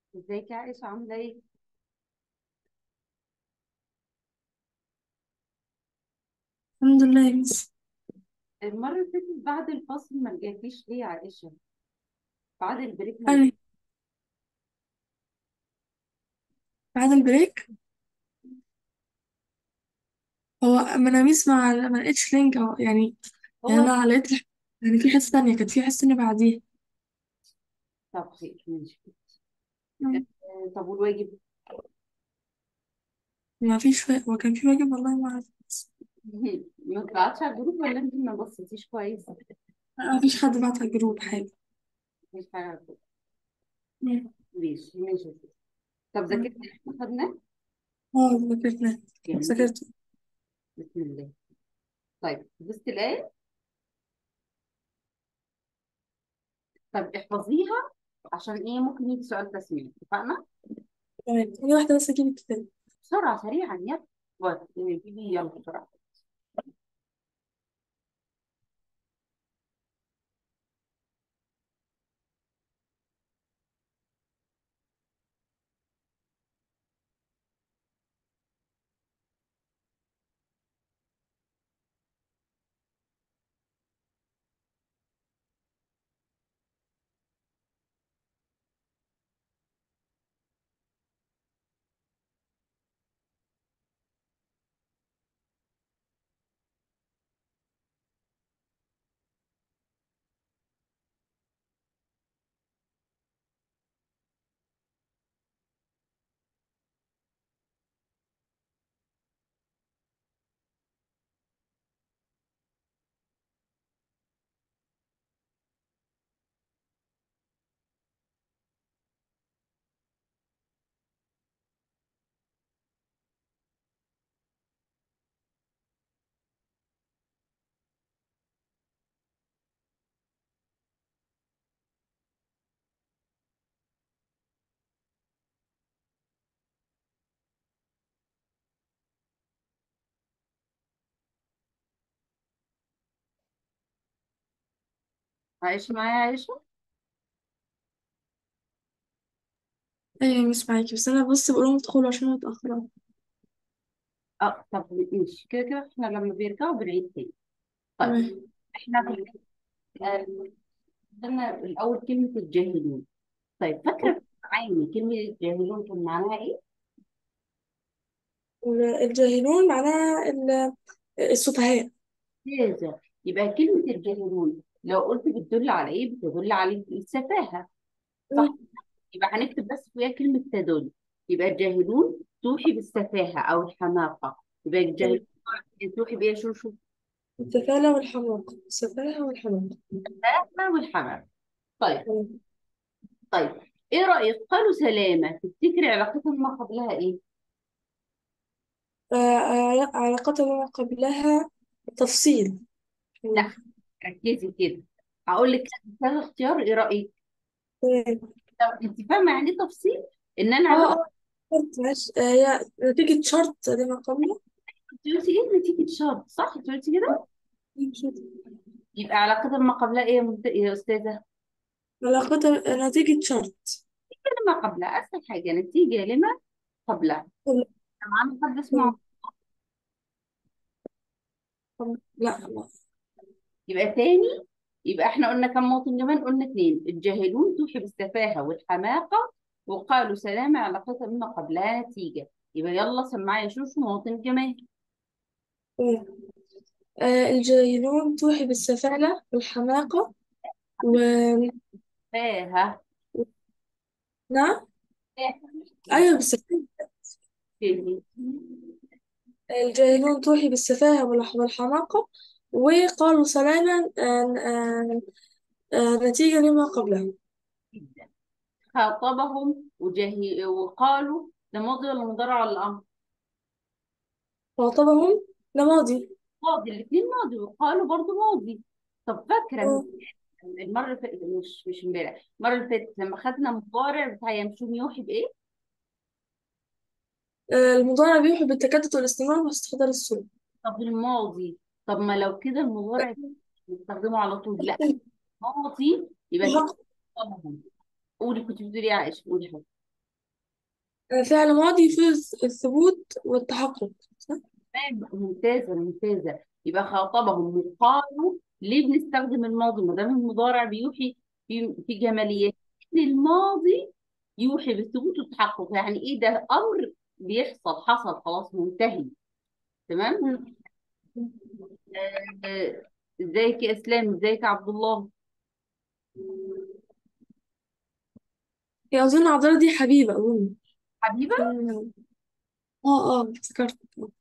ازيك يا عائشة عاملة ايه؟ الحمد لله يا مس المرة اللي فاتت بعد الفصل ما رجعتيش ليه يا عائشة؟ بعد البريك ما رجعتيش يعني بعد البريك هو ما انا ميس ما ما لقيتش لينك أو يعني يعني هو انا لقيت الح- يعني في حصة تانية كانت في حصة تانية بعديها طب خير ماشي مم. آه، طب والواجب؟ ما فيش وا- هو كان في واجب والله ما عارف بس ما طلعتش على الجروب ولا انت ما بصيتيش كويس؟ ما فيش حد بعت على الجروب حاجة مش حاجة على الجروب. مم. ماشي ماشي طب مم. ذاكرتي اللي احنا خدناه؟ اه ذاكرت جميل ذاكرت بسم الله طيب بصي الآية طب احفظيها عشان ايه ممكن يجي سؤال تسميع اتفقنا؟ تمام ثانية واحدة بس اجيب الكتاب بسرعة سريعا يلا بس، جيبي يلا بسرعة عايشة معايا يا عايشة؟ ايوه مش معاكي بس انا بص بقول لهم ادخلوا عشان انا متأخرة اه طب ماشي كده كده احنا لما بيرجعوا بنعيد تاني طيب تمام احنا في آه، قلنا الاول كلمه الجاهلون طيب فاكره في معاني كلمه الجاهلون كان معناها ايه؟ ال- الجاهلون معناها ال- السفهاء ممتازه يبقى كلمه الجاهلون لو قلت بتدل على ايه؟ بتدل على السفاهه صح؟ مم. يبقى هنكتب بس فيها كلمه تدل يبقى الجاهلون توحي بالسفاهه او الحماقه يبقى الجاهلون توحي بايه يا شوشو؟ السفالة والحماقة السفالة والحماقة السفاهه والحماقه طيب طيب ايه رايك؟ قالوا سلامه تفتكري علاقتهم ما قبلها ايه؟ آه، آه، علاقة ما قبلها تفصيل لا ركزي كده هقول لك كذا اختيار ايه رايك تمام. طب انت فاهمه يعني ايه تفصيل ان انا اه عرفت اه شرط ماشي آه، هي نتيجة شرط لما قبله انت قلتي ايه نتيجه شرط صح انت قلتي كده يبقى علاقه ما قبلها ايه يا مبت- يا استاذه علاقتها نتيجة شرط لما قبلها اسهل حاجه نتيجه لما قبلها قبل- معانا حد اسمه قبل- قبل- لا لا يبقى تاني يبقى احنا قلنا كم موطن كمان قلنا اثنين الجاهلون توحي بالسفاهه والحماقه وقالوا سلام علاقتها بما قبلها نتيجه يبقى يلا سمعي يا شوشو مواطن كمان تمام. آه، الجاهلون توحي بالسفالة والحماقة و فاها نعم أيوة بالسفالة فاها الجاهلون توحي بالسفاهة والح- والحماقة وقالوا سلاما آه، آه، آه، نتيجة لما قبله جدا خاطبهم وجهي وقالوا ده ماضي ولا مضارع ولا امر خاطبهم ده ماضي ماضي الاثنين ماضي وقالوا برضو ماضي طب فاكره آه، المره اللي فاتت مش مش امبارح المره اللي فاتت لما خدنا مضارع بتاع يمشون يوحي بايه آه، المضارع بيوحي بالتكدد والاستمرار واستحضار الصورة طب الماضي طب ما لو كده المضارع نستخدمه على طول لا ماضي يبقى كده الحق خاطبهم قولي كنت بتقولي إيه يا عائشه قولي حاجه آه، فعل ماضي يفيد الثبوت والتحقق صح؟ تمام ممتازة ممتازة يبقى خاطبهم وقالوا ليه بنستخدم الماضي ما دام المضارع بيوحي في في جماليات إن الماضي يوحي بالثبوت والتحقق يعني ايه ده امر بيحصل حصل خلاص منتهي تمام مم. آه، ازيك يا اسلام ازيك يا عبد الله هي أظن عذرا دي حبيبة أظن حبيبة عشان اه اه افتكرت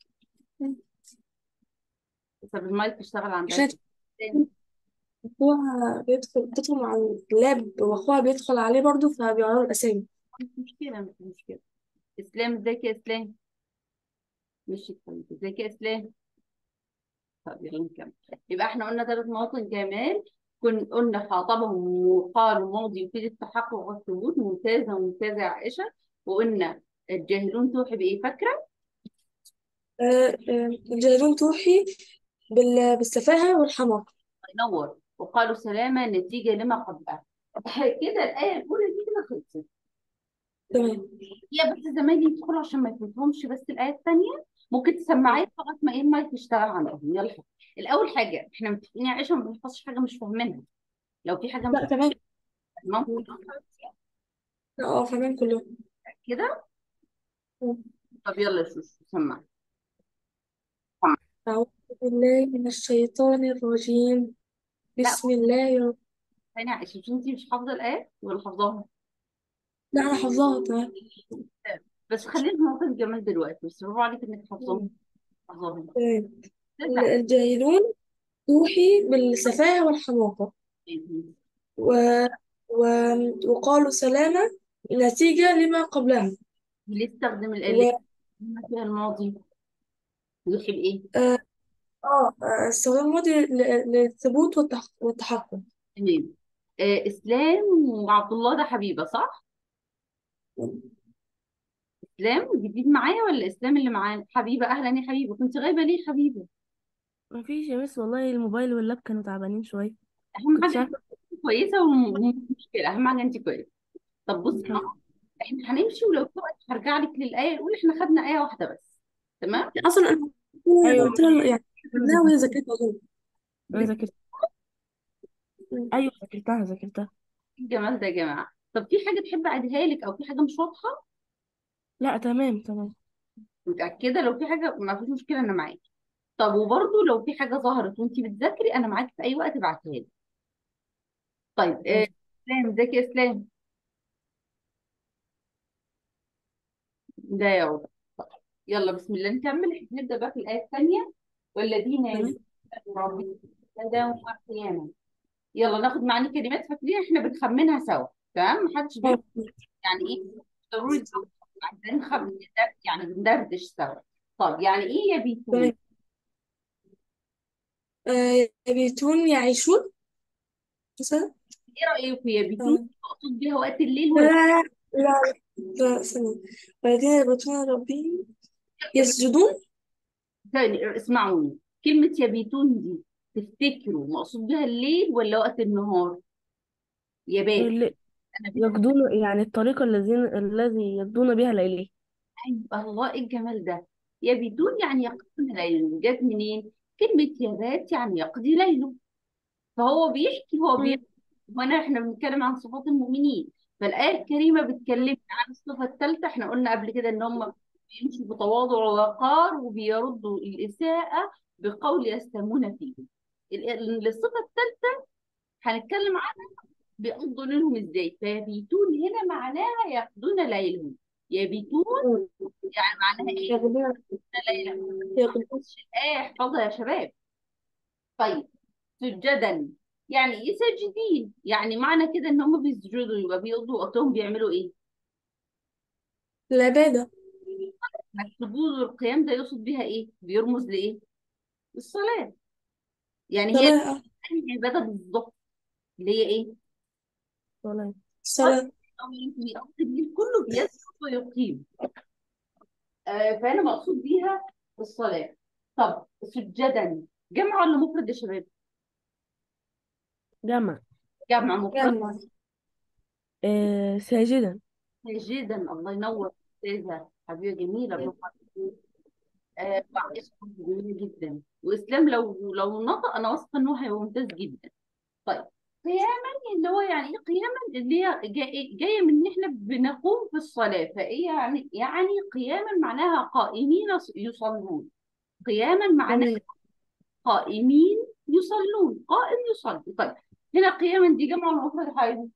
طب المايك اشتغل عندها عشان أخوها بيدخل بتدخل مع اللاب وأخوها بيدخل عليه برضه فبيعرضوا الأسامي مش مشكلة مش مشكلة اسلام ازيك يا اسلام مش حبيبي ازيك يا اسلام طب يلا نكمل يبقى احنا قلنا ثلاث مواطن جمال كن قلنا خاطبهم وقالوا ماضي يفيد التحقق والثبوت ممتازة ممتازة يا عائشة وقلنا الجاهلون توحي بإيه فاكرة؟ آه، آه، الجاهلون توحي بال- بالسفاهة والحماقة ينور وقالوا سلامة نتيجة لما قبلها كده الآية الأولى دي كده خلصت تمام هي بس زمايلي يدخلوا عشان ما يفوتهمش بس الآية الثانية ممكن تسمعي لغاية ما ايه المايك يشتغل عندهم يلا الأول حاجة احنا متفقين يا عائشة ما بنحفظش حاجة مش فاهمينها لو في حاجة مش لا تمام فاهمها ممكن لا اه فاهمين كلهم كده طب يلا يا شوشو سمع أعوذ بالله من الشيطان الرجيم لا بسم الله الر- ثانية عائشة مش انتي مش حافظة الآية ولا حافظاها لا أنا حافظاها تمام بس خلينا في موطن الجمال دلوقتي بس برافو عليك انك حافظاهم حافظاهم تمام ترجع الجاهلون توحي بالسفاهة والحماقة و... و... وقالوا سلاما نتيجة لما قبلها ليه استخدم و... الآلة لما فيها الماضي يوحي بإيه؟ اه آه، آه، استخدام الماضي ل- للثبوت والتحقق والتحقق تمام آه إسلام وعبد الله ده حبيبة صح؟ إسلام جديد معايا ولا إسلام اللي معانا؟ حبيبة أهلا يا حبيبة كنت غايبة ليه يا حبيبة؟ مفيش يا مس والله الموبايل واللاب كانوا تعبانين شوية أهم كنتش حاجة عارفة أنت كويسة ومش مشكلة أهم حاجة أنت كويسة طب بصي الحمد أهو، إحنا هنمشي ولو في وقت هرجع لك للآية الأولى إحنا خدنا آية واحدة بس تمام؟ أصلا أنا أيوة قلت لها يعني أنا خدناها وهي ذاكرتها ذاكرتها أظن أنا ذاكرت أيوة ذاكرتها ذاكرتها الجمال ده يا جماعة طب في حاجة تحب أعيدها لك أو في حاجة مش واضحة؟ لا تمام تمام متأكدة لو في حاجة ما فيش مشكلة أنا معاكي طب وبرضه لو في حاجة ظهرت وأنت بتذاكري أنا معاكي في أي وقت ابعتها لي طيب آه، ماشي إسلام ازيك يا إسلام؟ ده يا عودة يلا بسم الله نكمل احنا نبدأ بقى في الآية الثانية والذين تمام يذكرون ربهم سجدا وقياما يلا ناخد معاني كلمات فاكرين احنا بنخمنها سوا تمام محدش بيفهم يعني ايه ضروري بنخمن يعني بندردش سوا طب يعني ايه يبيتون؟ تمام آه، يبيتون يعيشون مثلا ايه رأيكم يبيتون آه. مقصود بيها وقت الليل لا ولا لا لا ثانية والذين يبيتون ربهم يسجدون ثاني اسمعوني كلمة يبيتون دي تفتكروا مقصود بيها الليل ولا وقت النهار؟ يبات اللي انا بيت يقضون يعني الطريقة الذين الذي يقضون بها ليلي أيوة الله إيه الجمال ده يبيتون يعني يقضون ليلا جت منين؟ كلمة يبات يعني يقضي ليله فهو بيحكي هو بيحكي هنا احنا بنتكلم عن صفات المؤمنين فالآية الكريمة بتكلمنا عن الصفة الثالثة احنا قلنا قبل كده ان هم بيمشوا بتواضع ووقار وبيردوا الإساءة بقول يستمون فيه ال- الصفة الثالثة هنتكلم عنها بيقضوا ليلهم ازاي فيبيتون هنا معناها يقضون ليلهم يبيتون يعني معناها ايه؟ يغدون ليلة يغدون الآية احفظها يا شباب طيب سجدا يعني ايه ساجدين يعني معنى كده ان هم بيسجدوا يبقى بيقضوا وقتهم بيعملوا ايه العبادة السجود والقيام ده يقصد بيها ايه بيرمز لايه الصلاة يعني هي صلاة أي عبادة بالظبط اللي هي ايه صلاة صلاة أو بيقضي الليل كله بيسجد ويقيم آه فانا مقصود بيها الصلاة طب سجدا جمع ولا مفرد يا شباب جمع جمع مفرد جمع آه ساجدا ساجدا الله ينور استاذه حبيبه جميله برافو عليك. آه وعائشه برضه جميله جدا واسلام لو لو نطق انا واثقه ان هو هيبقى ممتاز جدا طيب قياما اللي هو يعني ايه قياما اللي هي جاي- جايه من ان احنا بنقوم في الصلاه فايه يعني يعني قياما معناها قائمين يصلون قياما معناها تمام قائمين يصلون قائم يصلي طيب هنا قياما دي جمع ولا مفرد يا حبيبي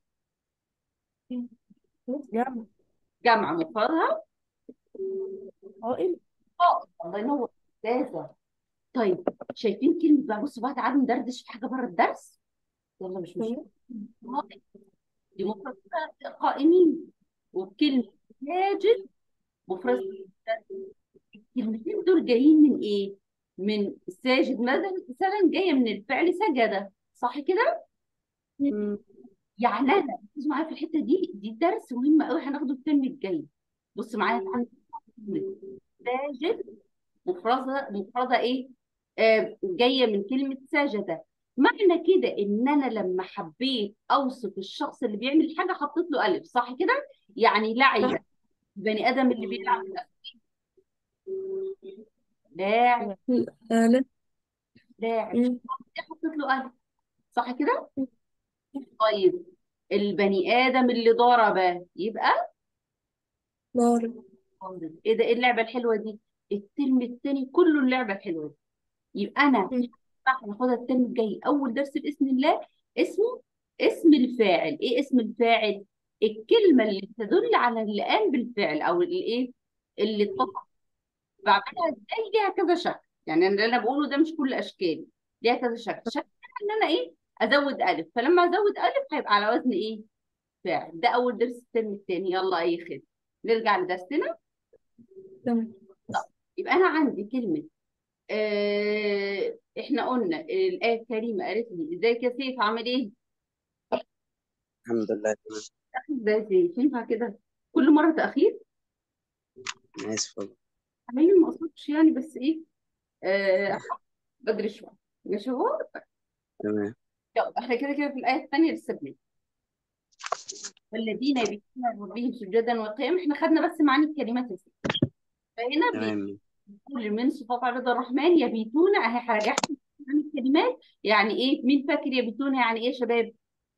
جمع جمع مفردها قائم قائم الله ينور استاذه طيب شايفين كلمه بقى بصوا بقى تعالوا ندردش في حاجه بره الدرس يلا مش مش تمام قائم دي مفرد قائمين وكلمه ساجد مفرد الكلمتين دول جايين من ايه؟ من ساجد مثلا مثلا جايه من الفعل سجد صح كده؟ مم. يعني انا ركزوا معايا في الحته دي دي درس مهم قوي هناخده الترم الجاي بص معايا تعالى ساجد مفردة مفردة ايه؟ آه جايه من كلمه سجد معنى كده ان انا لما حبيت اوصف الشخص اللي بيعمل حاجه حطيت له الف صح كده؟ يعني لعب بني ادم اللي بيلعب لاعب آه لا لاعب مم. حطيت له الف صح كده؟ طيب البني ادم اللي ضرب يبقى ضارب ضارب. ايه ده ايه اللعبه الحلوه دي الترم الثاني كله اللعبه الحلوه دي يبقى انا مم. صح ناخدها الترم الجاي اول درس باذن الله اسمه اسم الفاعل ايه اسم الفاعل الكلمه اللي تدل على اللي قام بالفعل او الايه اللي اتصل بعملها ازاي ليها كذا شكل يعني اللي انا بقوله ده مش كل اشكال ليها كذا شكل شكل ان انا ايه ازود الف فلما ازود الف هيبقى على وزن ايه فاعل ده اول درس الترم الثاني يلا اي خدمه نرجع لدرسنا تمام يبقى انا عندي كلمه آه احنا قلنا الايه الكريمه قالت لي ازيك يا سيف عامل ايه؟ الحمد لله تمام تاخد ده سيف ينفع كده كل مره تاخير أنا آسف والله حبيبي ما اقصدش يعني بس ايه آه بدري شويه ماشي هو تمام يلا احنا كده كده في الايه الثانيه لسه بنبدا والذين يبيتون لربهم سجدا وقياما احنا خدنا بس معاني الكلمات يا سيف فهنا تمام بيقول من صفات عباد الرحمن يبيتون اهي حاجات عن الكلمات يعني ايه مين فاكر يبيتون يعني ايه يا شباب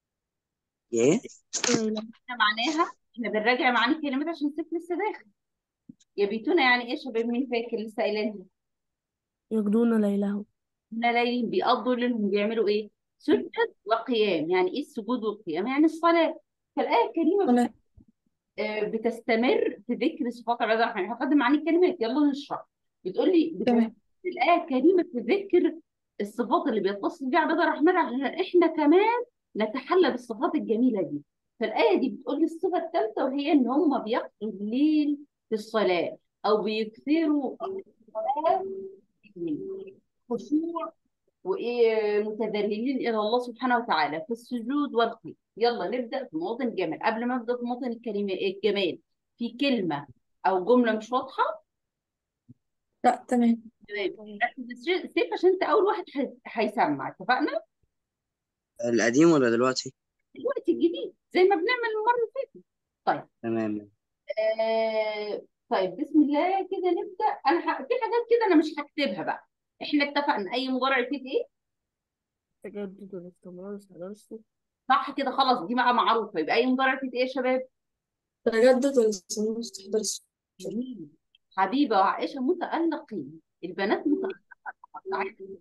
إيه ليلى احنا معناها احنا بنراجع معاني الكلمات عشان الصيف لسه داخل يبيتون يعني ايه يا شباب مين فاكر لسه قايلينها يقضون ليلهم هنا ليل بيقضوا ليلهم بيعملوا ايه سجد وقيام يعني ايه السجود والقيام يعني الصلاه فالايه الكريمه تمام آه، بتستمر في ذكر صفات عباد الرحمن هقدم معاني الكلمات يلا نشرح بتقول لي بتقول تمام الآية الكريمة في ذكر الصفات اللي بيتصل بيها عباد الرحمن عشان احنا كمان نتحلى بالصفات الجميلة دي فالآية دي بتقول لي الصفة الثالثة وهي ان هم بيقضوا الليل في الصلاة او بيكثروا الصلاة خشوع وايه متذللين الى الله سبحانه وتعالى في السجود والقيام يلا نبدا في مواطن الجمال قبل ما ابدا في مواطن الكلمه الجمال في كلمه او جمله مش واضحه لا تمام تمام ركز يا سيف عشان انت اول واحد هي- هيسمع اتفقنا القديم ولا دلوقتي؟ الوقت الجديد زي ما بنعمل المره اللي فاتت طيب تمام آه طيب بسم الله كده نبدا انا ح... في حاجات كده انا مش هكتبها بقى احنا اتفقنا اي مضارع يفيد ايه تجدد والاستمرار واستعداد الصوت صح كده خلاص دي بقى معروفه يبقى اي مضارع يفيد ايه يا شباب تجدد والاستمرار واستحضار الصوت جميل حبيبة وعائشة متألقين البنات متألقين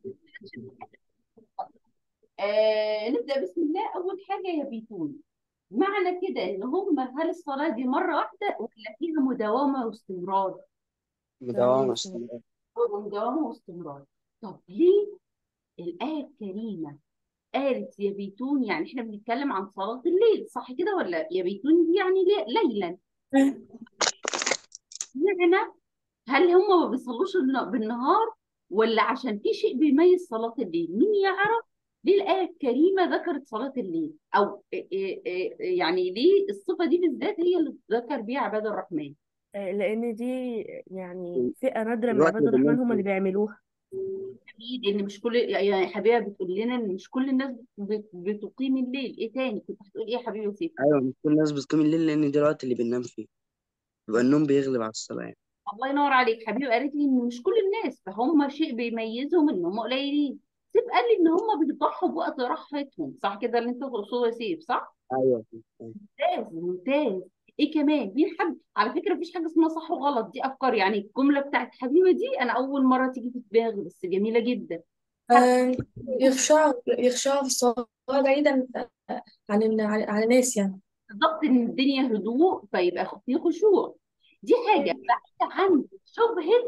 آه نبدأ بسم الله أول حاجة يبيتون معنى كده إن هم هل الصلاة دي مرة واحدة ولا فيها مداومة واستمرار؟ مداومة واستمرار مداومة واستمرار طب ليه الآية الكريمة قالت يبيتون يعني إحنا بنتكلم عن صلاة الليل صح كده ولا يبيتون دي يعني لي- ليلا تمام. معنى هل هم ما بيصلوش الن- بالنهار ولا عشان في شيء بيميز صلاة الليل مين يعرف ليه الآية الكريمة ذكرت صلاة الليل أو إيه إيه إيه يعني ليه الصفة دي بالذات هي اللي ذكر بيها عباد الرحمن آه، لان دي يعني فئة نادرة من الوقت عباد اللي الرحمن بننام هم اللي فيه بيعملوها أكيد إن مش كل يعني حبيبة بتقول لنا إن مش كل الناس بت- بتقيم الليل إيه تاني كنت هتقول إيه يا حبيبي سيف أيوة مش كل الناس بتقوم الليل لأن ده الوقت اللي بننام فيه يبقى النوم بيغلب على الصلاة يعني الله ينور عليك حبيبي قالت لي ان مش كل الناس فهم شيء بيميزهم ان هم قليلين سيف قال لي ان هم بيضحوا بوقت راحتهم صح كده اللي انت تقصده يا سيف صح أيوه ممتاز ممتاز ايه كمان مين حد على فكره مفيش حاجه اسمها صح وغلط دي افكار يعني الجمله بتاعت حبيبه دي انا اول مره تيجي في دماغي بس جميله جدا آه، يخشع يخشع في الصلاة بعيدا آه، عن عن عن الناس يعني بالظبط ان الدنيا هدوء فيبقى في خشوع دي حاجه بعيده عن شبهه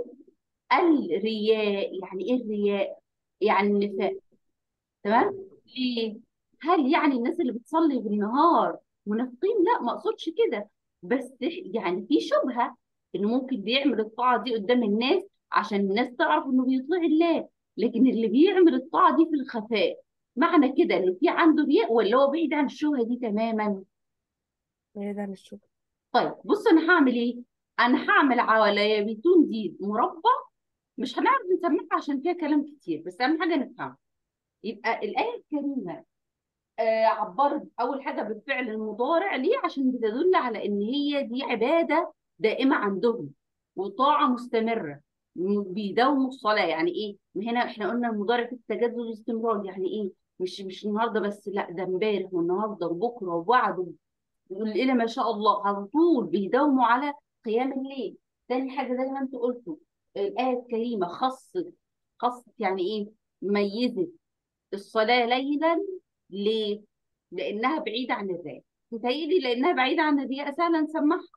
الرياء يعني ايه الرياء يعني النفاق تمام ليه هل يعني الناس اللي بتصلي بالنهار منافقين لا ما اقصدش كده بس يعني في شبهه انه ممكن بيعمل الطاعه دي قدام الناس عشان الناس تعرف انه بيطيع الله لكن اللي بيعمل الطاعه دي في الخفاء معنى كده ان في عنده رياء ولا هو بعيد عن الشبهه دي تماما بعيد عن الشغل طيب بص انا هعمل ايه انا هعمل على بيتون دي مربع مش هنعرف نسمعها عشان فيها كلام كتير بس اهم حاجه نفهم يبقى الايه الكريمه آه عبرت اول حاجه بالفعل المضارع ليه عشان بتدل على ان هي دي عباده دائمه عندهم وطاعه مستمره م- بيداوموا الصلاه يعني ايه من هنا احنا قلنا المضارع في التجدد والاستمرار يعني ايه مش مش النهارده بس لا ده امبارح والنهارده وبكره وبعده يقول إلى ما شاء الله على طول بيداوموا على قيام الليل تاني حاجة زي ما انت قلتوا الآية الكريمة خصت خصت يعني ايه ميزت الصلاة ليلا ليه؟ لأنها بعيدة عن الرياء متهيألي لأنها بعيدة عن الرياء سهلا نسمعها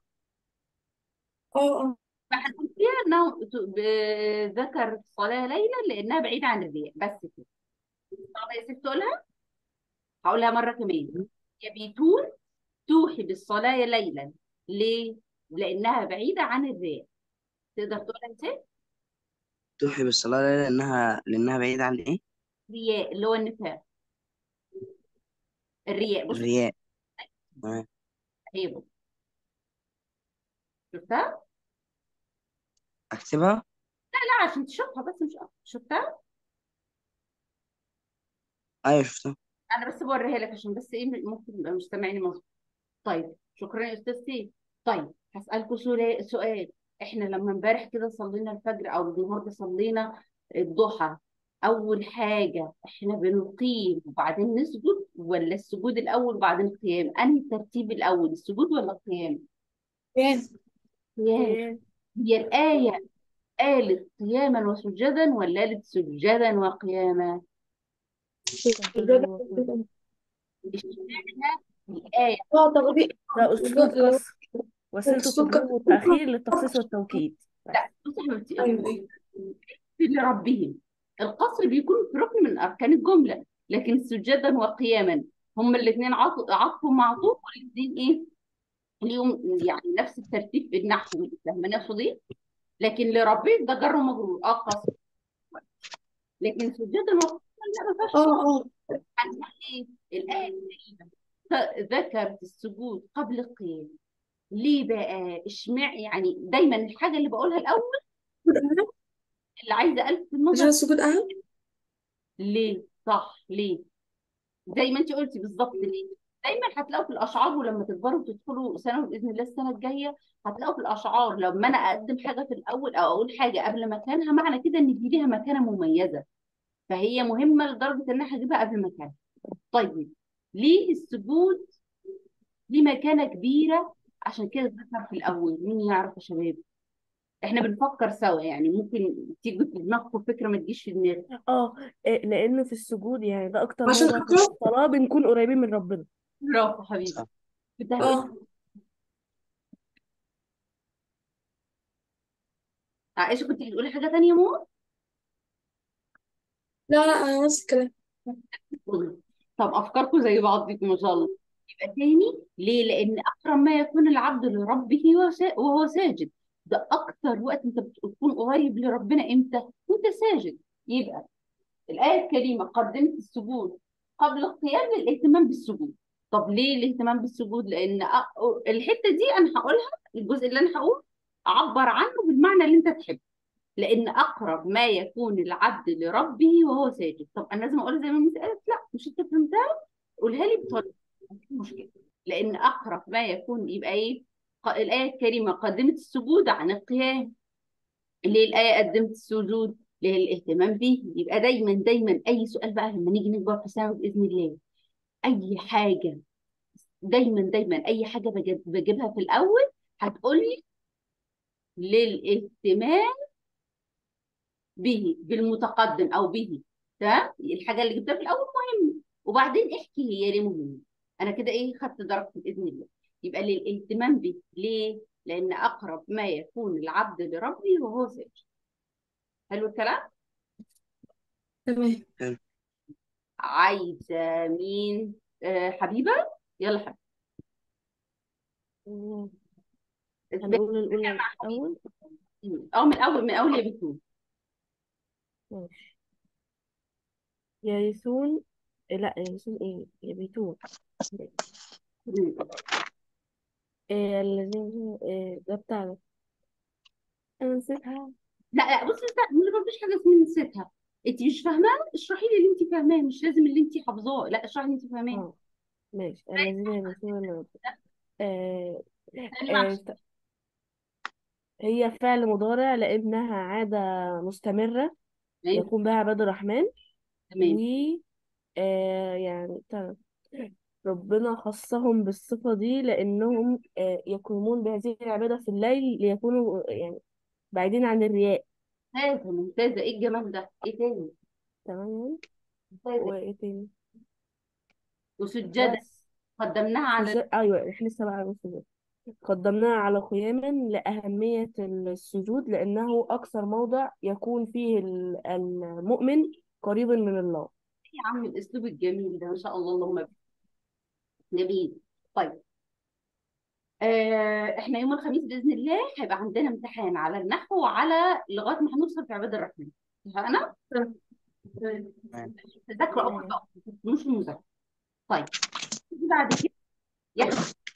اه اه فهنقول فيها انه ت- ب- ذكر الصلاة ليلا لأنها بعيدة عن الرياء بس كده طب يا ست تقولها هقولها مرة كمان يبيتون توحي بالصلاة ليلا ليه؟ لأنها بعيدة عن الرياء تقدر تقولها انت؟ توحي بالصلاة لأنها لأنها بعيدة عن إيه؟ رياء اللي هو النفاق الرياء بص الرياء تمام هي بص شفتها؟ أكتبها لا عشان تشوفها بس مش أكتر شفتها؟ أيوه شفتها أنا بس بوريها لك عشان بس إيه ممكن يبقى مش سامعني مظبوط طيب شكرا يا أستاذ سيف طيب هسألكوا سؤال سؤال إحنا لما امبارح كده صلينا الفجر أو النهارده صلينا الضحى أول حاجة إحنا بنقيم وبعدين نسجد ولا السجود الأول وبعدين القيام؟ أنهي الترتيب الأول السجود ولا القيام؟ يعني قيام إيه هي الآية قالت قياما وسجدا ولا قالت سجدا وقياما سجدا وقياما. اشمعنى الآية اه تغبيق ده أسلوب وصف وسيلة أسلوب التقديم كان والتأخير للتخصيص والتوكيد لا بصي يا حبيبتي أيوه أيوه لربهم القصر بيكون في ركن من أركان الجملة لكن سجدا وقياما هما الاثنين عطف معطوف والاثنين ايه ليهم يعني نفس الترتيب النحوي فاهماني اقصد ايه لكن لربهم ده جر ومجرور اه قصر لكن سجدا وقياما لا ما فيهاش اه اه هنقول ايه الآية الكريمة ف- ذكرت السجود قبل القيام ليه بقى اشمع يعني دايما الحاجة اللي بقولها الأول السجود أهم اللي عايزة ألفت عشان النظر السجود أهم ليه صح ليه زي ما انت قلتي بالظبط ليه دايما هتلاقوا في الأشعار ولما تكبروا وتدخلوا ثانوي بإذن الله السنة الجاية هتلاقوا في الأشعار لما أنا أقدم حاجة في الأول أو أقول حاجة قبل مكانها معنى كده إن دي ليها مكانة مميزة فهي مهمة لدرجة إن أنا هجيبها قبل مكانها طيب ليه السجود ليه مكانة كبيرة عشان كده اتذكر في الأول مين يعرف يا شباب احنا بنفكر سوا يعني ممكن تيجي في دماغكم فكرة ما تجيش في دماغي اه إيه، لأن في السجود يعني ده أكتر عشان موضع في أقرب الصلاة بنكون قريبين من ربنا برافو حبيبي صح بتهيألي اه عائشة كنت بتقولي حاجة تانية مو لا لا أنا نفس الكلام طب أفكاركم زي بعضكم ما شاء الله يبقى تاني ليه لأن أقرب ما يكون العبد لربه وهو سا- وهو ساجد ده أكتر وقت أنت بتكون قريب لربنا إمتى وأنت ساجد يبقى الآية الكريمة قدمت السجود قبل القيام للاهتمام بالسجود طب ليه الاهتمام بالسجود لأن أ- الحتة دي أنا هقولها الجزء اللي أنا هقول أعبر عنه بالمعنى اللي أنت تحبه لأن أقرب ما يكون العبد لربه وهو ساجد طب أنا لازم أقول زي ما المس قالت لا مش أنت فهمتها قولها لي بطريقة مفيش مشكلة لأن أقرب ما يكون يبقى إيه ق- الآية الكريمة قدمت السجود عن القيام ليه الآية قدمت السجود للاهتمام به يبقى دايما دايما أي سؤال بقى لما نيجي نكبر في ثانوي بإذن الله أي حاجة دايما دايما أي حاجة بجيب- بجيبها في الأول هتقولي للاهتمام به بالمتقدم أو به تمام الحاجة اللي جبتها في الأول مهمة وبعدين احكي هي ليه مهمة أنا كده إيه خدت درجتي بإذن الله يبقى للاهتمام به ليه؟ لأن أقرب ما يكون العبد لربه وهو ساجد حلو الكلام؟ تمام عايزة مين؟ آه حبيبة؟ يلا حبيبة مم. اثبت هنقول الأولى مع حبيبة الأول أو من الأول من أول يا بتقول ماشي يرثون لا يرثون ايه يبيتون إيه الذين إيه ده بتاع ده أنا نسيتها لا لا بصي لا ما فيش حاجة اسمها نسيتها أنت مش فاهماه اشرحي لي اللي أنت فاهماه مش لازم اللي أنت حافظاه لا اشرحي اللي أنت فاهماه اه ماشي الذين يرثون الأرض آه ثاني آه معلش ت- هي فعل مضارع لأنها عادة مستمرة تمام يقوم بها عباد الرحمن تمام و آه يعني بتاع ده. ربنا خصهم بالصفة دي لأنهم آه يقومون بهذه العبادة في الليل ليكونوا يعني بعيدين عن الرياء ممتازة ممتازة إيه الجمال ده؟ إيه تاني؟ تمام ممتازة وايه تاني وسجادة بس قدمناها على سجاد ايوه احنا لسه بقى على السجود قدمناها على قياما لأهمية السجود لأنه أكثر موضع يكون فيه ال- المؤمن قريبا من الله يا عم الأسلوب الجميل ده ما شاء الله اللهم بارك جميل طيب آه احنا يوم الخميس باذن الله هيبقى عندنا امتحان على النحو وعلى لغايه ما هنوصل في عباد الرحمن اتفقنا؟ تمام. تذاكروا اول باول ما تكونوش المذاكره طيب تيجي بعد كده ياخد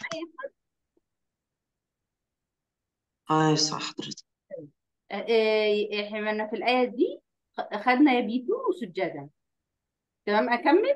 اه صح حضرتك آه آه، احنا في الايه دي خ- خدنا يبيتون وسجدا تمام اكمل؟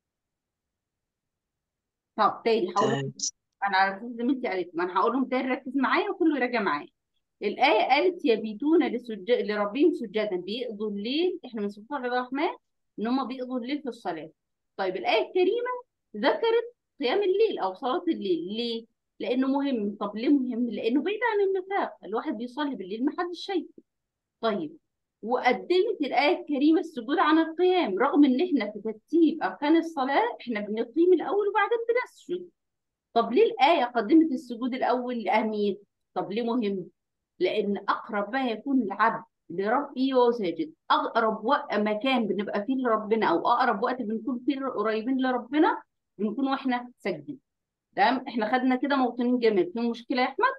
طب تاني هقول تمام انا على اساس زميلتي قالت ما انا هقولهم تاني ركز معايا وكله يراجع معايا الآية قالت يبيتون لسج... لربهم سجدا بيقضوا الليل احنا من سبحان الله الرحمن ان هم بيقضوا الليل في الصلاة طيب الآية الكريمة ذكرت قيام الليل او صلاة الليل ليه؟ لأنه مهم طب ليه مهم؟ لأنه بعيد عن النفاق الواحد بيصلي بالليل محدش شايفه طيب وقدمت الآية الكريمة السجود عن القيام رغم ان احنا في ترتيب أركان الصلاة احنا بنقيم الأول وبعدين بنسجد طب ليه الآية قدمت السجود الأول لأهمية؟ طب ليه مهم؟ لأن أقرب ما يكون العبد لربه وهو ساجد أقرب وقت مكان بنبقى فيه لربنا أو أقرب وقت بنكون فيه قريبين لربنا بنكون وإحنا ساجدين تمام إحنا خدنا كده موطنين جمال في مشكلة يا أحمد؟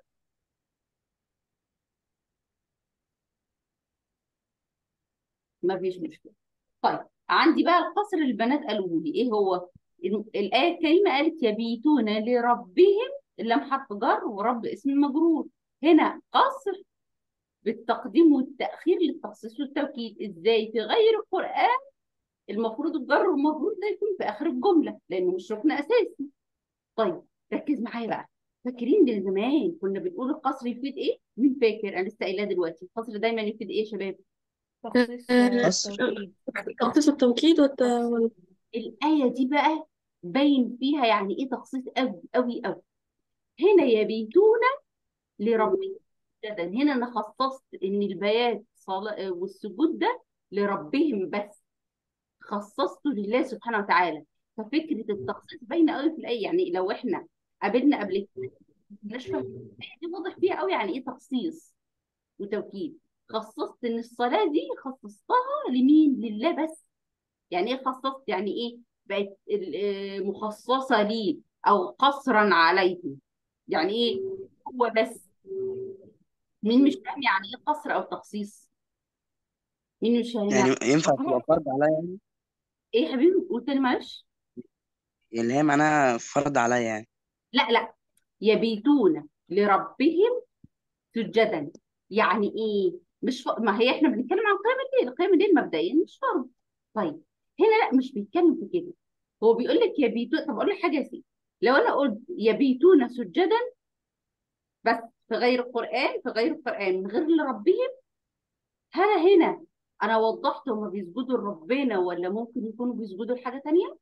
ما فيش مشكلة طيب عندي بقى القصر اللي البنات قالوا لي إيه هو؟ ال- الآية الكريمة قالت يبيتون لربهم اللام حرف جر ورب اسم مجرور هنا قصر بالتقديم والتأخير للتخصيص والتوكيد ازاي في غير القرآن المفروض الجر والمفروض ده يكون في آخر الجملة لأنه مش ركن أساسي طيب ركز معايا بقى فاكرين ده زمان كنا بنقول القصر يفيد ايه؟ مين فاكر؟ أنا لسه قايلاه دلوقتي القصر دايما يفيد ايه يا شباب؟ تخصيص آه، قصر. التوكيد تخصيص التوكيد والت... وال- الآية دي بقى باين فيها يعني ايه تخصيص قوي قوي قوي هنا يبيتون لربهم سجدا هنا انا خصصت ان البيات صلاة والسجود ده لربهم بس خصصته لله سبحانه وتعالى ففكره التخصيص باينه قوي في الايه يعني لو احنا قابلنا قبل كده مش فاهمين الآية دي واضح فيها قوي يعني ايه تخصيص وتوكيد خصصت ان الصلاه دي خصصتها لمين لله بس يعني ايه خصصت يعني ايه بقت ال- آه، مخصصه لي او قصرا عليه يعني ايه هو بس مين مش فاهم يعني ايه قصر او تخصيص مين مش فاهم يعني يعني ينفع تبقى فرض عليا يعني ايه يا حبيبي قول تاني معلش اللي هي معناها فرض عليا يعني لا لا يبيتون لربهم سجدا يعني ايه مش ف... ما هي احنا بنتكلم عن قيام الليل قيام الليل مبدئيا مش فرض طيب هنا لا مش بيتكلم في كده هو بيقول لك يبيتون طب اقول لك حاجه يا سيدي لو انا قلت يبيتون سجدا بس في غير القرآن في غير القرآن من غير لربهم هل هنا انا وضحت هما بيسجدوا لربنا ولا ممكن يكونوا بيسجدوا لحاجة تانية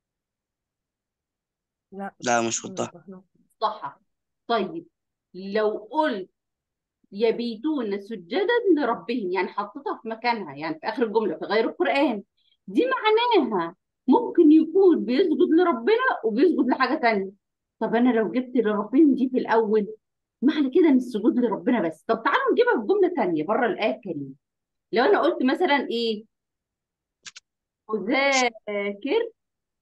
لا لا مش احنا وضح وضحنا صح طيب لو قلت يبيتون سجدا لربهم يعني حطيتها في مكانها يعني في آخر الجملة في غير القرآن دي معناها ممكن يكون بيسجد لربنا وبيسجد لحاجة تانية طب أنا لو جبت لربهم دي في الأول معنى كده إن السجود لربنا بس طب تعالوا نجيبها في جملة تانية بره الآية الكريمة لو أنا قلت مثلا إيه أذاكر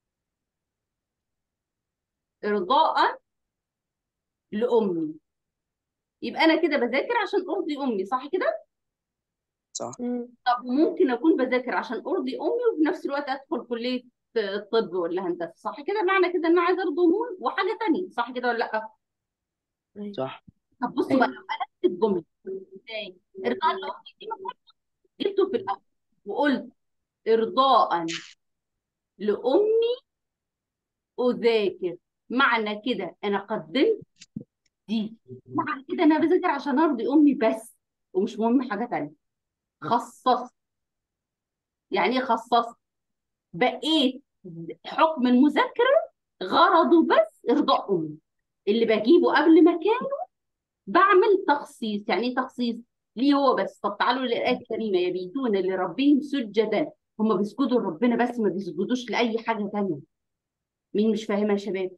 إرضاء لأمي يبقى أنا كده بذاكر عشان أرضي أمي صح كده؟ صح مم. طب ممكن اكون بذاكر عشان ارضي امي وفي نفس الوقت ادخل كليه الطب ولا هندسه صح كده معنى كده ان انا عايزه ارضي امي وحاجه تانية صح كده ولا لا أيوة. صح طب بصوا بقى أيوة لو قلبت الجمله ازاي ارضاء لامي دي مفهوم جبته في الاول وقلت ارضاء لامي اذاكر معنى كده انا قدمت دي معنى كده انا بذاكر عشان ارضي امي بس ومش مهم حاجه تانية خصصت يعني ايه خصصت بقيت حكم المذاكره غرضه بس ارضاء امي اللي بجيبه قبل مكانه بعمل تخصيص يعني ايه تخصيص ليه هو بس طب تعالوا للآية الكريمة يبيتون لربهم سجدا هم بيسجدوا لربنا بس ما بيسجدوش لأي حاجة تانية مين مش فاهمها يا شباب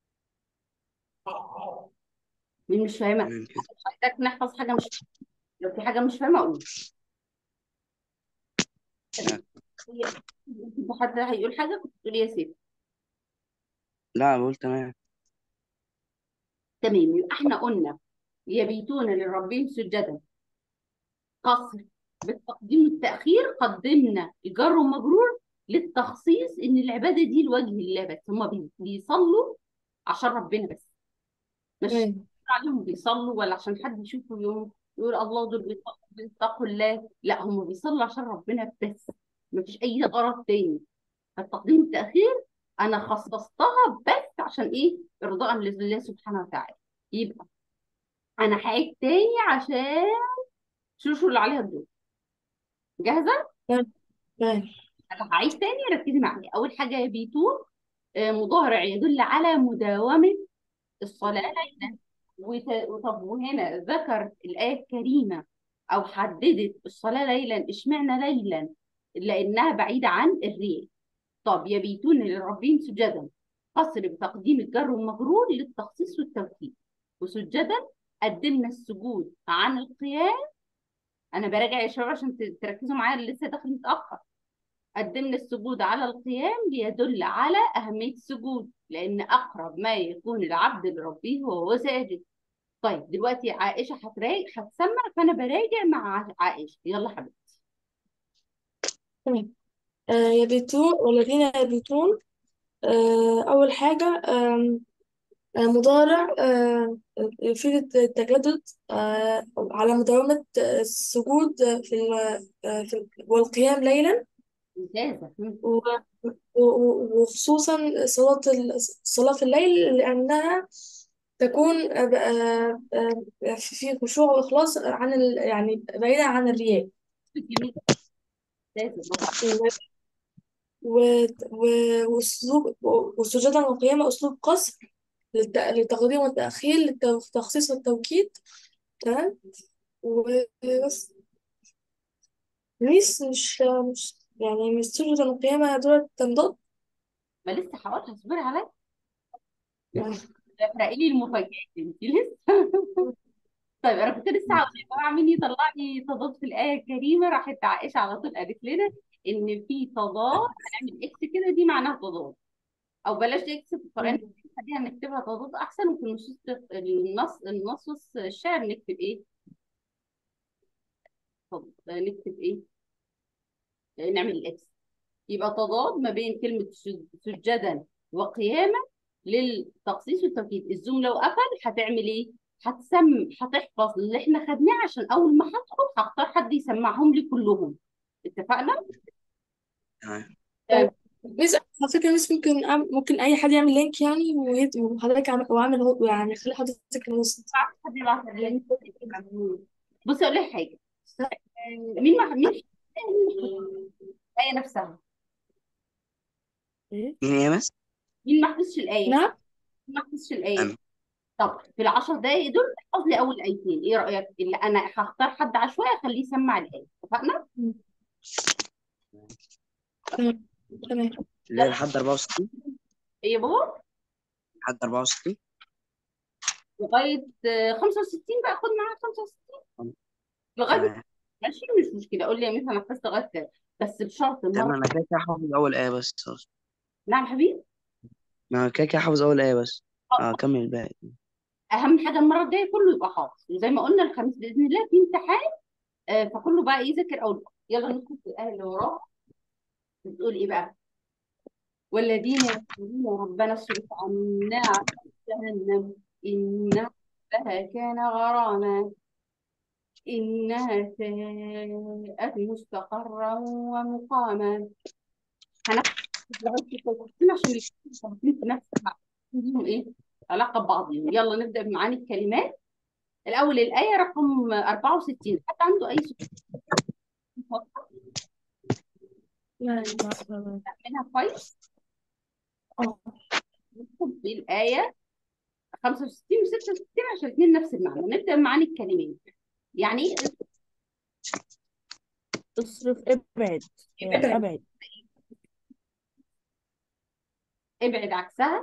مين مش فاهمها تمام كده مش محتاج نحفظ حاجة مش لو في حاجة مش فاهمة أقول تمام. هي في حد هيقول حاجة كنت تقولي يا سيدي لا بقول تمام تمام يبقى احنا قلنا يبيتون لربهم سجدا قصر بالتقديم والتأخير قدمنا الجر ومجرور للتخصيص ان العبادة دي لوجه الله بس هم بي- بيصلوا عشان ربنا بس مش أيوة عليهم بيصلوا ولا عشان حد يشوفه يوم يقول الله دول بيتقوا بيتقوا الله لا هم بيصلوا عشان ربنا بس مفيش اي غرض تاني التقديم والتأخير انا خصصتها بس عشان ايه ارضاء لله سبحانه وتعالى يبقى انا هعيد تاني عشان شوشو اللي عليها الدور جاهزة؟ تمام تمام انا هعيد تاني ركزي معايا اول حاجة يبيتون آه، مضارع يدل على مداومة الصلاة ليلا وت- وطب وهنا ذكر الآية الكريمة أو حددت الصلاة ليلا اشمعنى ليلا لأنها بعيدة عن الرياء طب يبيتون لربهم سجدا قصر بتقديم الجر والمجرور للتخصيص والتوكيد وسجدا قدمنا السجود عن القيام أنا براجع يا شباب عشان ت- تركزوا معايا اللي لسه داخل متأخر قدمنا السجود على القيام ليدل على أهمية السجود لأن أقرب ما يكون العبد لربه وهو ساجد طيب دلوقتي عائشة هتراجع هتسمع فأنا براجع مع عائشة يلا حبيبتي تمام آه يبيتون والذين يبيتون آه أول حاجة آم، آه مضارع آه يفيد التجدد آه على مداومة السجود في ال- آه في ال- والقيام ليلا ممتازة مم. و- و- وخصوصا صلاة ال- الصلاة في الليل لأنها تكون آه، آه، آه، في خشوع وإخلاص عن ال... يعني بعيدا عن الرياء جميل ممتازة برافو. و- و- وأسلوب وسجودا وقياما أسلوب قصر للت- للتقديم والتأخير للتخصيص والتوكيد تمام وبس ميس مش مش يعني مش سجودا وقياما دول تنضاد ما لسه هقولها اصبري عليا يعني اقرأي لي المفاجآت انت لسه طيب انا كنت لسه هقول يا جماعه مين يطلع لي تضاد في الايه الكريمه راحت عائشه على طول قالت لنا ان في تضاد هنعمل اكس كده دي معناها تضاد او بلاش اكس في القران خلينا نكتبها تضاد احسن وفي النصوص النص النصوص الشعر نكتب ايه؟ طب نكتب ايه؟ نعمل الاكس يبقى تضاد ما بين كلمه سج- سجدا وقياما للتخصيص والتوكيد الزوم لو قفل هتعمل ايه؟ هتسم هتحفظ اللي احنا خدناه عشان اول ما هدخل هختار حد يسمعهم لي كلهم اتفقنا؟ تمام طيب ميس على فكرة ميس ممكن أعمل ممكن أي حد يعمل لينك يعني وهي- وحضرتك عم- وأعمل هو يعني خلي حضرتك الوسط حد يبعت لي. بصي اقول لك حاجه مين ما مين الايه نفسها ايه مين يا مس؟ مين ما حفظش الايه نعم مين ما حفظش الايه أنا طب في العشر دقايق دول احفظ لي اول ايتين ايه رايك اللي انا هختار حد عشوائي اخليه يسمع الايه اتفقنا تمام تمام اللي هي لحد 64 ايه يا بابا لحد 64 لغايه آه، 65 بقى خد معاك 65 لغايه تمام ماشي مش مشكله قول لي يا ميس انا حفظت لغايه كده بس بشرط تمام المره انا كده كده حافظ اول ايه بس نعم حبيبي انا كده كده حافظ اول ايه بس اه كمل الباقي اهم حاجه المره الجايه كله يبقى حافظ وزي ما قلنا الخميس باذن الله في امتحان آه، فكله بقى يذاكر اول بأول. يلا ندخل في الايه اللي وراها بتقول ايه بقى والذين يقولون ربنا اصرف عنا عذاب جهنم إن عذابها كان غراما إنها ساءت مستقرا ومقاما هناخد لغاية التوقيتين عشان يكونوا في نفس لهم إيه علاقة ببعضهم يلا نبدأ بمعاني الكلمات الأول الآية رقم 64 حد عنده أي سؤال لا لا تمام منها كويس اه ندخل في الآية 65 و 66 عشان الاثنين نفس المعنى نبدأ بمعاني الكلمات يعني ايه اصرف ابعد يعني ابعد ابعد ابعد عكسها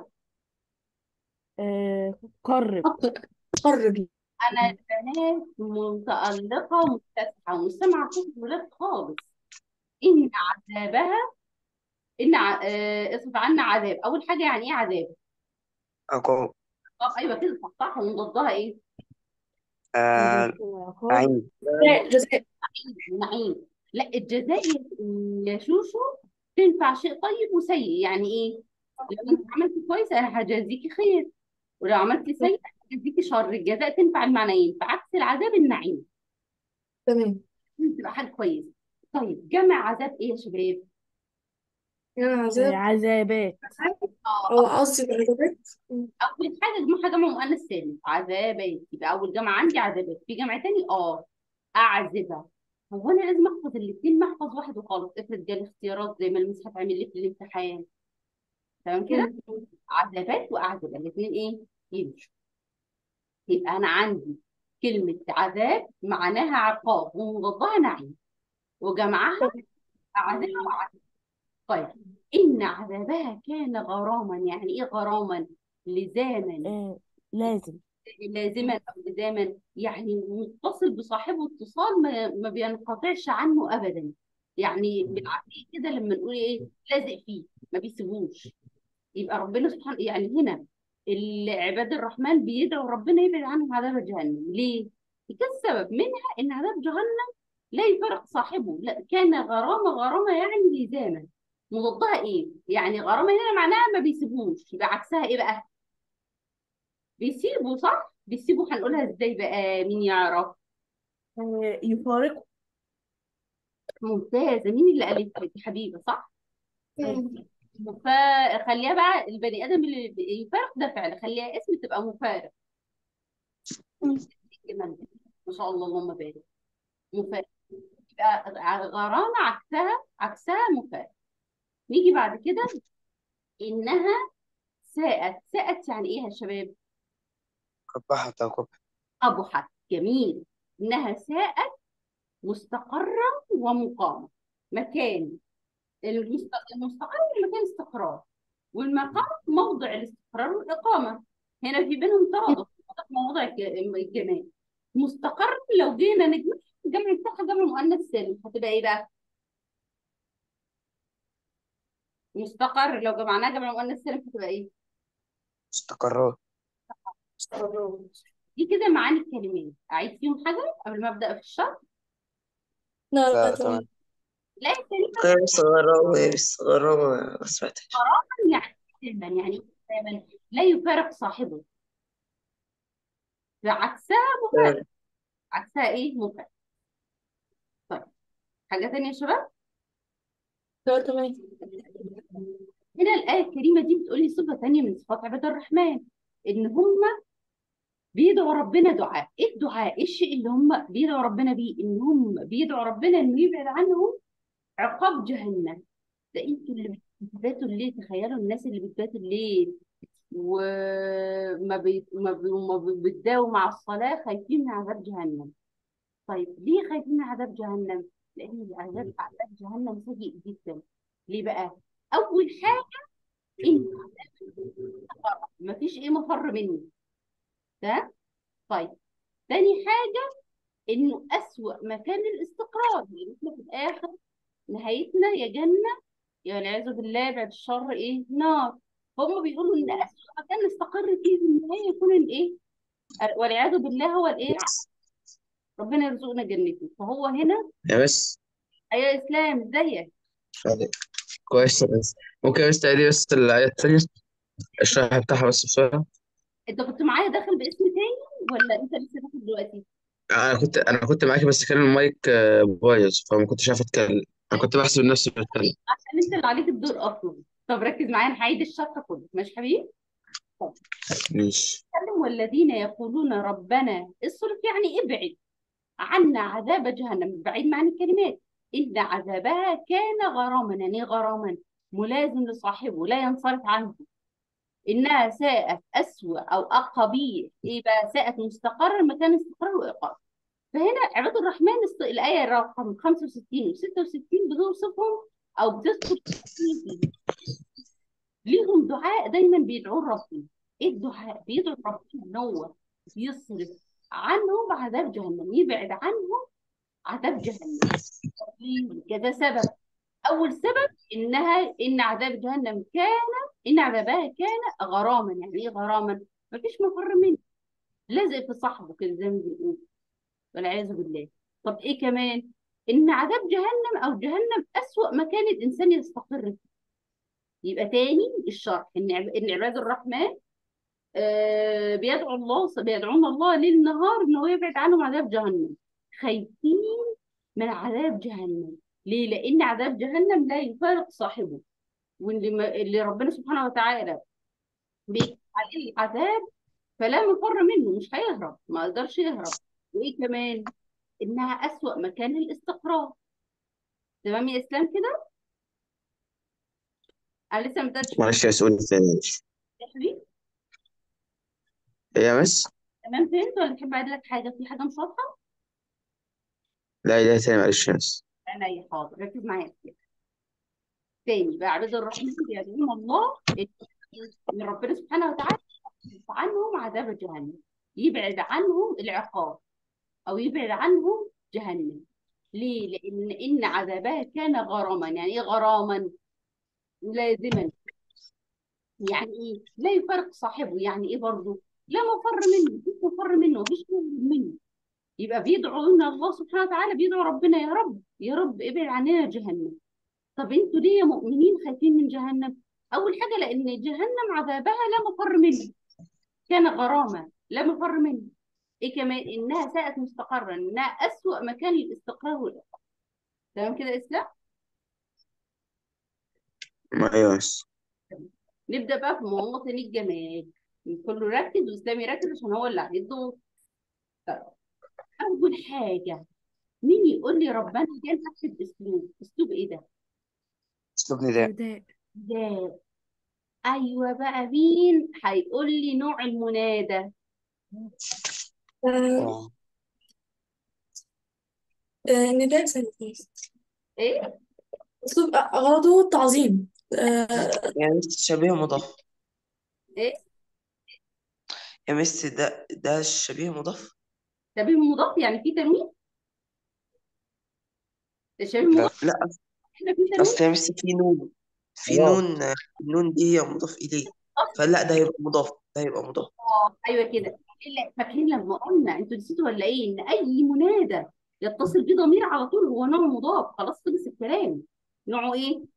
آه قرب قرب قرب انا البنات متألقة ومتسعة ومش سامعة صوت الولاد خالص ان عذابها ان ع... آه، اصرف عنا عذاب اول حاجة يعني ايه عذاب عقاب طب ايوه كده صح صح ومضادها ايه آه عقاب عين جزاء جزاء نعيم لا الجزاء يا يا شوشو تنفع شيء طيب وسيء يعني ايه لو انت عملتي كويس انا هجازيكي خير ولو عملتي سيء هجازيكي شر الجزاء تنفع المعنيين فعكس العذاب النعيم تمام تبقى حاجه كويسه طيب جمع عذاب ايه يا شباب يعني آه عذاب عذابات اه أو قصدي العذابات اول حاجه جمعها جمع مؤنث سالم عذابات يبقى اول جمع عندي عذابات في جمع تاني اه اعذبه هو انا لازم احفظ الاثنين ما احفظ واحد وخلاص افرض جالي اختيارات زي ما المس هتعمل لي في الامتحان تمام كده عذابات واعذبه الاثنين ايه يمشوا يبقى انا عندي كلمه عذاب معناها عقاب ومضادها نعيم وجمعها عذاب وعذاب طيب ان عذابها كان غراما يعني ايه غراما لزاما آه لازم لازما او لزاما يعني متصل بصاحبه اتصال ما, ما بينقطعش عنه ابدا يعني بالعافيه كده لما نقول ايه لازق فيه ما بيسيبوش يبقى ربنا سبحانه يعني هنا العباد الرحمن بيدعوا ربنا يبعد عنهم عذاب جهنم ليه؟ كذا سبب منها ان عذاب جهنم لا يفارق صاحبه لا كان غرامه غرامه يعني لزاما مضادها ايه؟ يعني غرامه هنا معناها ما بيسيبوش يبقى عكسها ايه بقى؟ بيسيبوا صح؟ بيسيبوا هنقولها ازاي بقى مين يعرف؟ آه يفارقوا ممتازه مين اللي قالت لك حبيبه صح؟ فخليها بقى البني ادم اللي يفارق ده فعل خليها اسم تبقى مفارق كمان ما شاء الله اللهم بارك مفارق يبقى غرامه عكسها عكسها مفارق نيجي بعد كده انها ساءت ساءت يعني ايه يا شباب؟ قبحت أو قبح قبحت جميل انها ساءت مستقرا ومقاما مكان المست... المستقر مكان استقرار والمقام موضع الاستقرار والإقامة هنا في بينهم ترادف موضع الج- الجمال مستقر لو جينا نجمع الجمع بتاعها جمع مؤنث سالم هتبقى ايه بقى؟ مستقر لو جمعناها جمع مؤنث سالم هتبقى ايه؟ مستقرات دي كده معاني الكلمات أعيد فيهم حاجة قبل ما أبدأ في الشرح لا لا لا تمام تمام لا الكلمة كده بس غرابة بس غرابة ما سمعتش يعني سلما يعني إيه سلما لا يفارق صاحبه عكسها مفارق عكسها ايه؟ مفارق طيب حاجة تانية يا شباب؟ لا تمام هنا الآية الكريمة دي بتقول لي صفة تانية من صفات عباد الرحمن إن هم بيدعوا ربنا دعاء إيه الدعاء؟ إيه الشيء اللي هم بيدعوا ربنا بيه؟ إن هم بيدعوا ربنا إنه يبعد عنهم عقاب جهنم ده انتوا اللي بتباتوا الليل تخيلوا الناس اللي بتباتوا الليل وما بي... ما بي... ما بي- بتداووا مع الصلاة خايفين من عذاب جهنم طيب ليه خايفين من عذاب جهنم؟ لأن عذاب عذاب جهنم سيء جدا ليه بقى؟ أول حاجة إن مفيش إيه مفر منه ده طيب تاني حاجة إنه أسوأ مكان الاستقرار يعني إحنا في الآخر نهايتنا يا جنة يا والعياذ بالله بعد الشر إيه نار هم بيقولوا إن أسوأ مكان نستقر فيه في النهاية يكون الإيه والعياذ بالله هو الإيه ربنا يرزقنا جنته فهو هنا يا بس يا إسلام إزيك كويس بس ممكن بس تعيدي بس الآية التانية الشرح بتاعها بس بسرعة أنت كنت معايا داخل باسم تاني ولا أنت لسه داخل دلوقتي؟ أنا كنت أنا كنت معاكي بس كان المايك آه، بايظ فما كنتش عارف أتكلم أنا كنت بحسب نفسي بتكلم عشان أنت اللي عليك الدور أصلا طب ركز معايا أنا هعيد الشرح كله ماشي حبيبي؟ طب ماشي يتكلم والذين يقولون ربنا اصرف يعني ابعد عنا عذاب جهنم بعيد معنى الكلمات إن عذابها كان غراما يعني إيه غراما ملازم لصاحبه لا ينصرف عنه إنها ساءت أسوأ أو أقبيح إيه بقى ساءت مستقر مكان استقرار وإقامة فهنا عباد الرحمن الس- الآية رقم 65 و 66 بتوصفهم أو بتذكر فيه ليهم دعاء دايما بيدعوه ربنا ايه الدعاء بيدعو ربنا ان هو يصرف عنهم عذاب جهنم يبعد عنهم عذاب جهنم ليه؟ كذا سبب اول سبب انها ان عذاب جهنم كان ان عذابها كان غراما يعني ايه غراما مفيش مفر منه لازق في صاحبه كده زي ما بنقول والعياذ بالله طب ايه كمان ان عذاب جهنم او جهنم اسوأ مكان الانسان يستقر فيه يبقى تاني الشرح ان عب- ان عباد الرحمن آه، بيدعو الله بيدعون الله ليل نهار ان هو يبعد عنهم عذاب جهنم خايفين من عذاب جهنم ليه؟ لان عذاب جهنم لا يفارق صاحبه واللي ما- اللي ربنا سبحانه وتعالى بيكتب عليه العذاب فلا مفر منه مش هيهرب ما يقدرش يهرب وايه كمان؟ انها اسوأ مكان الاستقرار تمام يا اسلام كده؟ انا لسه ما بداتش معلش يا سؤال تاني معلش يا حبيبي إيه يا بس تمام فهمت ولا تحب اعيد لك حاجه في حاجه مش واضحه؟ لا ده تاني معلش يا بس عينيا حاضر ركز معايا كده تاني بقى عباد الرحمن بيدعون الله ان ربنا سبحانه وتعالى يصرف عنهم عذاب جهنم يبعد عنهم العقاب او يبعد عنهم جهنم ليه؟ لان ان عذابها كان غراما يعني ايه غراما؟ لازما يعني ايه؟ لا يفارق صاحبه يعني ايه برضه؟ لا مفر منه مفيش مفر منه مفيش مهرب منه يبقى بيدعون الله سبحانه وتعالى بيدعوا ربنا يا رب يا رب ابعد عننا جهنم طب انتوا ليه يا مؤمنين خايفين من جهنم؟ أول حاجة لأن جهنم عذابها لا مفر منه كان غرامة لا مفر منه إيه كمان؟ إنها ساءت مستقرا إنها أسوأ مكان للاستقرار والإقامة تمام كده يا إسلام؟ ما أيوة بس نبدأ بقى في مواطن الجمال كله ركز وإسلام يركز عشان هو اللي عليه الدور طيب. أول حاجة مين يقول لي ربنا جال تحت الأسلوب؟ أسلوب إيه ده؟ اسلوب نداء نداء ده أيوه بقى مين هيقول لي نوع المنادى؟ آه، آه. آه، نداء سلبي إيه؟ أسلوب غرضه التعظيم آه، يا مس شبيه مضاف إيه؟ يا مس ده ده شبيه مضاف شبيه مضاف يعني في تنوين؟ ده شبيه لا مضاف لا احنا في تنوين اصل يا مس في نون في واو نون النون دي هي مضاف اليه فلا ده هيبقى مضاف ده هيبقى مضاف اه ايوه كده إلا فاكرين لما قلنا انتوا نسيتوا ولا ايه ان اي منادى يتصل بيه ضمير على طول هو نوع مضاف خلاص خلص الكلام نوعه ايه